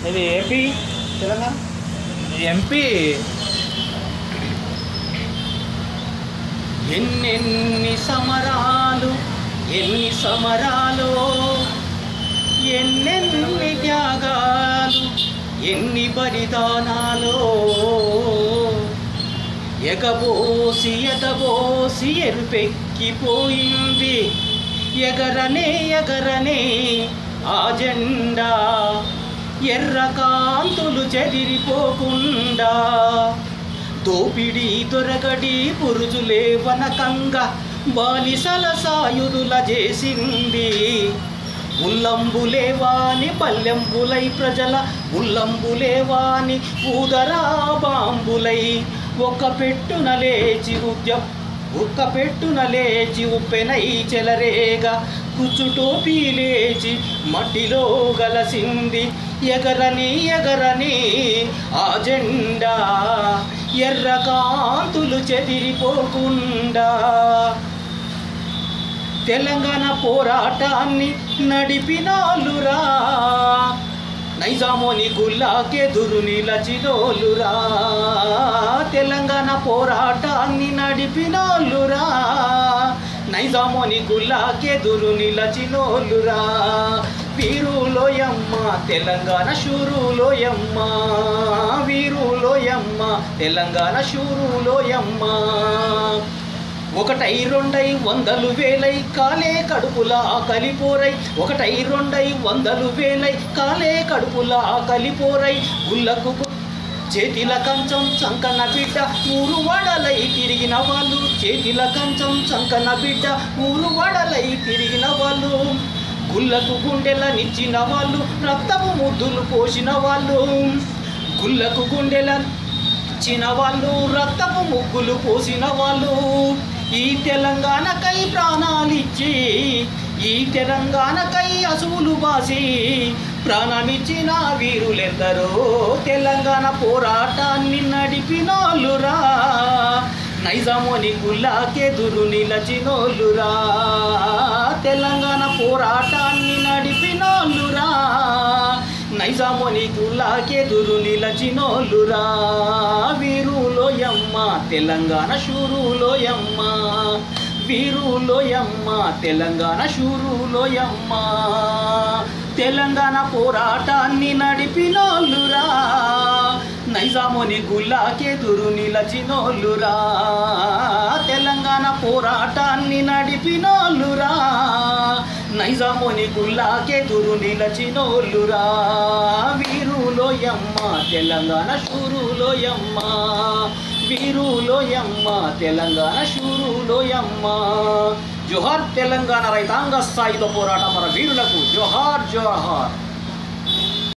ఇది AP Telangana MP ఎన్నెన్ని సమరాలు ఎన్ని సమరాలు ఎన్నెన్ని త్యాగాలు ఎన్ని బలిదానాలు ఎగబోసి ఎగబోసి ఎరుపెక్కిపోయింది ఎగరనే ఎగరనే ఆ జెండా ఎర్ర కాంతులు చెదిరిపోకుండా దోపిడీ దొరగడి పురుజులే వనకంగా బానిసల సాయుధుల చేసింది ఉల్లంబులేవాని పల్లెంబులై ప్రజల ఉల్లంబులేవాని ఊదరా బాంబులై ఒక పెట్టున లేచి ఉద్య ఒక్క పెట్టున లేచి ఉప్పెనై చెలరేగా కుచ్చుటోపీ లేచి మట్టిలో గలసింది ఎగరని ఎగరని ఆ జెండా ఎర్ర కాంతులు చెదిరిపోకుండా తెలంగాణ పోరాటాన్ని నడిపినాలురా నైజామోని గుల్లాకెదురు నిలచినోలురా తెలంగాణ పోరాటాన్ని నడిపినోలురా నైజామోని గుల్లాకెదురు నిలచినోలురా వీరులోయమ్మ తెలంగాణ శూరులోయమ్మ వీరులోయమ్మ తెలంగాణ శూరులోయమ్మ ఒకటై రెండై వందలు వేలై కాలే కడుపుల కలిపోరై ఒకటై రెండై వందలు వేలై కాలే కడుపుల కలిపోరై గుళ్ళకు గు- చేతిల కంచం చంకన బిడ్డ ఊరు వడలై తిరిగిన వాళ్ళు చేతిల కంచం చంకన బిడ్డ ఊరు వడలై తిరిగిన వాళ్ళు గుళ్ళకు గుండెలనిచ్చిన వాళ్ళు రక్తపు ముద్దులు పోసిన వాళ్ళు గుళ్ళకు గుండెల ఇచ్చిన వాళ్ళు రక్తపు ముగ్గులు పోసిన వాళ్ళు ఈ తెలంగాణకై ప్రాణాలిచ్చి ఈ తెలంగాణకై అసువులు బాసి ప్రాణమిచ్చిన వీరులెందరో తెలంగాణ పోరాటాన్ని నడిపినోళ్ళురా నైజామోని గుల్లాకెదురు నిలచినోళ్ళురా తెలంగాణ పోరాటాన్ని నడిపినోళ్ళురా నైజామోని గుల్లాకెదురు నిలచినోళ్ళురా వీరులోయమ్మ తెలంగాణ శూరులోయమ్మ వీరులోయమ్మ తెలంగాణ శూరులోయమ్మ తెలంగాణ పోరాటాన్ని నడిపినోళ్ళురా నైజామోని గుల్లాకెదురు నిలచినోళ్ళురా తెలంగాణ పోరాటాన్ని నడిపినోళ్ళురా నైజామోని గుల్లాకెదురు నిలచినోళ్ళురా వీరులోయమ్మ తెలంగాణ శూరులోయమ్మ వీరులోయమ్మ తెలంగాణ శూరులోయమ్మ జోహార్ తెలంగాణ రైతాంగ స్థాయితో పోరాట మన వీరులకు జోహార్ జోహార్